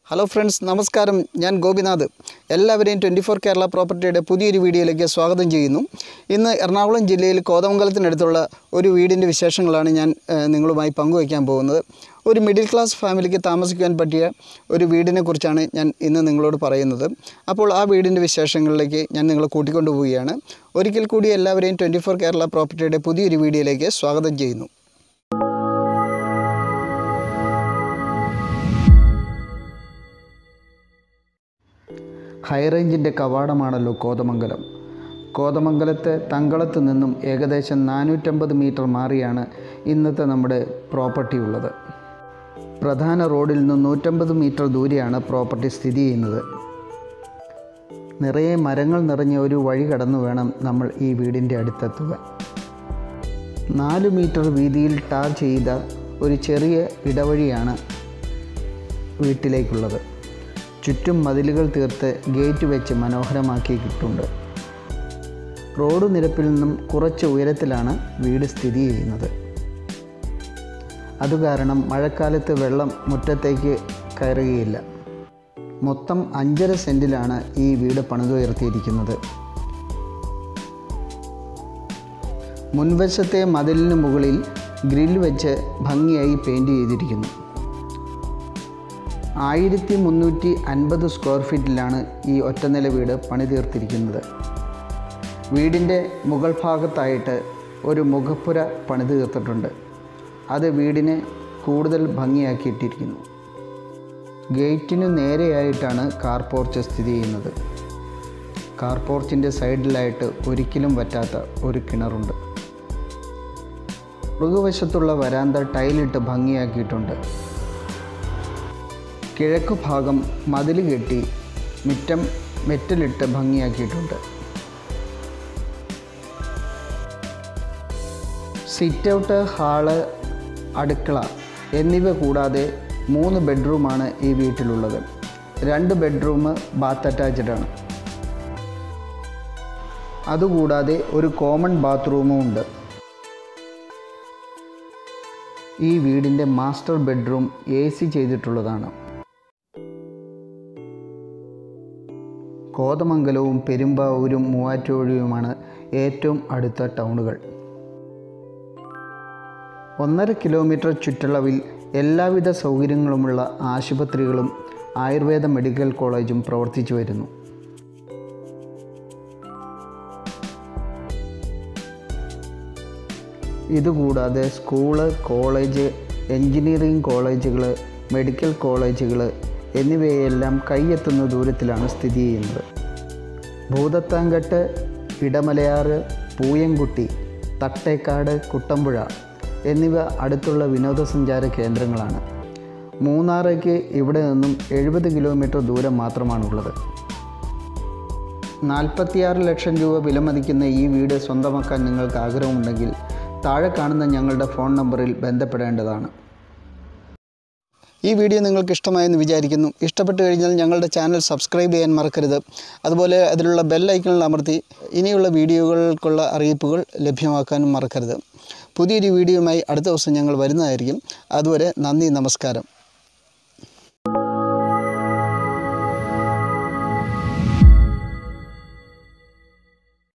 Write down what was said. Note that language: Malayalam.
ഹലോ ഫ്രണ്ട്സ് നമസ്കാരം ഞാൻ ഗോപിനാഥ് എല്ലാവരെയും ട്വൻറ്റി ഫോർ കേരള പ്രോപ്പർട്ടിയുടെ പുതിയൊരു വീഡിയോയിലേക്ക് സ്വാഗതം ചെയ്യുന്നു ഇന്ന് എറണാകുളം ജില്ലയിൽ കോതമംഗലത്തിനടുത്തുള്ള ഒരു വീടിൻ്റെ വിശേഷങ്ങളാണ് ഞാൻ ഏഹ്, നിങ്ങളുമായി പങ്കുവയ്ക്കാൻ പോകുന്നത് ഒരു മിഡിൽ ക്ലാസ് ഫാമിലിക്ക് താമസിക്കുവാൻ പറ്റിയ ഒരു വീടിനെ കുറിച്ചാണ് ഞാൻ ഇന്ന് നിങ്ങളോട് പറയുന്നത് അപ്പോൾ ആ വീടിൻ്റെ വിശേഷങ്ങളിലേക്ക് ഞാൻ നിങ്ങളെ കൂട്ടിക്കൊണ്ടു പോവുകയാണ് ഒരിക്കൽ കൂടി എല്ലാവരെയും ട്വൻറ്റി ഫോർ കേരള പ്രോപ്പർട്ടിയുടെ പുതിയൊരു വീഡിയോയിലേക്ക് സ്വാഗതം ചെയ്യുന്നു ഹൈറേഞ്ചിൻ്റെ കവാടമാണല്ലോ കോതമംഗലം കോതമംഗലത്തെ തങ്കളത്ത് നിന്നും ഏകദേശം നാനൂറ്റമ്പത് മീറ്റർ മാറിയാണ് ഇന്നത്തെ നമ്മുടെ പ്രോപ്പർട്ടി ഉള്ളത് പ്രധാന റോഡിൽ നിന്ന് നൂറ്റമ്പത് മീറ്റർ ദൂരെയാണ് പ്രോപ്പർട്ടി സ്ഥിതി ചെയ്യുന്നത് നിറയെ മരങ്ങൾ നിറഞ്ഞ ഒരു വഴി കടന്നു വേണം നമ്മൾ ഈ വീടിൻ്റെ അടുത്തെത്തുക നാല് മീറ്റർ വീതിയിൽ ടാർ ചെയ്ത ഒരു ചെറിയ ഇടവഴിയാണ് വീട്ടിലേക്കുള്ളത് ചുറ്റും മതിലുകൾ തീർത്ത് ഗേറ്റ് വെച്ച് മനോഹരമാക്കിയിട്ടുണ്ട് റോഡ് നിരപ്പിൽ നിന്നും കുറച്ച് ഉയരത്തിലാണ് വീട് സ്ഥിതി ചെയ്യുന്നത് അതുകാരണം മഴക്കാലത്ത് വെള്ളം മുറ്റത്തേക്ക് കയറുകയില്ല മൊത്തം അഞ്ചര സെൻറ്റിലാണ് ഈ വീട് പണിതുയർത്തിയിരിക്കുന്നത് മുൻവശത്തെ മതിലിന് മുകളിൽ ഗ്രിൽ വെച്ച് ഭംഗിയായി പെയിൻറ് ചെയ്തിരിക്കുന്നു ആയിരത്തി മുന്നൂറ്റി അൻപത് സ്ക്വയർ ഫീറ്റിലാണ് ഈ ഒറ്റനില വീട് പണിതീർത്തിരിക്കുന്നത് വീടിൻ്റെ മുകൾ ഭാഗത്തായിട്ട് ഒരു മുഖപ്പുര പണിത് തീർത്തിട്ടുണ്ട് അത് വീടിനെ കൂടുതൽ ഭംഗിയാക്കിയിട്ടിരിക്കുന്നു ഗേറ്റിനു നേരെയായിട്ടാണ് കാർ പോർച്ച് സ്ഥിതി ചെയ്യുന്നത് കാർ പോർച്ചിൻ്റെ സൈഡിലായിട്ട് ഒരിക്കലും പറ്റാത്ത ഒരു കിണറുണ്ട് മൃഗവശത്തുള്ള വരാന്ത ടൈലിട്ട് ഭംഗിയാക്കിയിട്ടുണ്ട് കിഴക്കു ഭാഗം മതിൽ കെട്ടി മുറ്റം മെറ്റലിട്ട് ഭംഗിയാക്കിയിട്ടുണ്ട് സിറ്റ് ഔട്ട് ഹാള് അടുക്കള എന്നിവ കൂടാതെ മൂന്ന് ബെഡ്റൂമാണ് ഈ വീട്ടിലുള്ളത് രണ്ട് ബെഡ്റൂം ബാത്ത് അറ്റാച്ച്ഡ് ആണ് അതുകൂടാതെ ഒരു കോമൺ ബാത്റൂമും ഉണ്ട് ഈ വീടിൻ്റെ മാസ്റ്റർ ബെഡ്റൂം എ സി ചെയ്തിട്ടുള്ളതാണ് കോതമംഗലവും പെരുമ്പാവൂരും മൂവാറ്റുപുഴയുമാണ് ഏറ്റവും അടുത്ത ടൗണുകൾ ഒന്നര കിലോമീറ്റർ ചുറ്റളവിൽ എല്ലാവിധ സൗകര്യങ്ങളുമുള്ള ആശുപത്രികളും ആയുർവേദ മെഡിക്കൽ കോളേജും പ്രവർത്തിച്ചു വരുന്നു ഇതുകൂടാതെ സ്കൂള് കോളേജ് എൻജിനീയറിംഗ് കോളേജുകൾ മെഡിക്കൽ കോളേജുകൾ എന്നിവയെല്ലാം കൈയെത്തുന്ന ദൂരത്തിലാണ് സ്ഥിതി ചെയ്യുന്നത് ഭൂതത്താങ്കട്ട് ഇടമലയാറ് പൂയംകുട്ടി തട്ടേക്കാട് കുട്ടമ്പുഴ എന്നിവ അടുത്തുള്ള വിനോദസഞ്ചാര കേന്ദ്രങ്ങളാണ് മൂന്നാറേക്ക് ഇവിടെ നിന്നും എഴുപത് കിലോമീറ്റർ ദൂരം മാത്രമാണുള്ളത് നാൽപ്പത്തിയാറ് ലക്ഷം രൂപ വിലമതിക്കുന്ന ഈ വീട് സ്വന്തമാക്കാൻ നിങ്ങൾക്ക് ആഗ്രഹമുണ്ടെങ്കിൽ താഴെ കാണുന്ന ഞങ്ങളുടെ ഫോൺ നമ്പറിൽ ബന്ധപ്പെടേണ്ടതാണ് ഈ വീഡിയോ നിങ്ങൾക്ക് ഇഷ്ടമായെന്ന് വിചാരിക്കുന്നു ഇഷ്ടപ്പെട്ടു കഴിഞ്ഞാൽ ഞങ്ങളുടെ ചാനൽ സബ്സ്ക്രൈബ് ചെയ്യാൻ മറക്കരുത് അതുപോലെ അതിലുള്ള ബെൽ ഐക്കണിൽ അമർത്തി ഇനിയുള്ള വീഡിയോകൾക്കുള്ള അറിയിപ്പുകൾ ലഭ്യമാക്കാനും മറക്കരുത് പുതിയൊരു വീഡിയോയുമായി അടുത്ത ദിവസം ഞങ്ങൾ വരുന്നതായിരിക്കും അതുവരെ നന്ദി നമസ്കാരം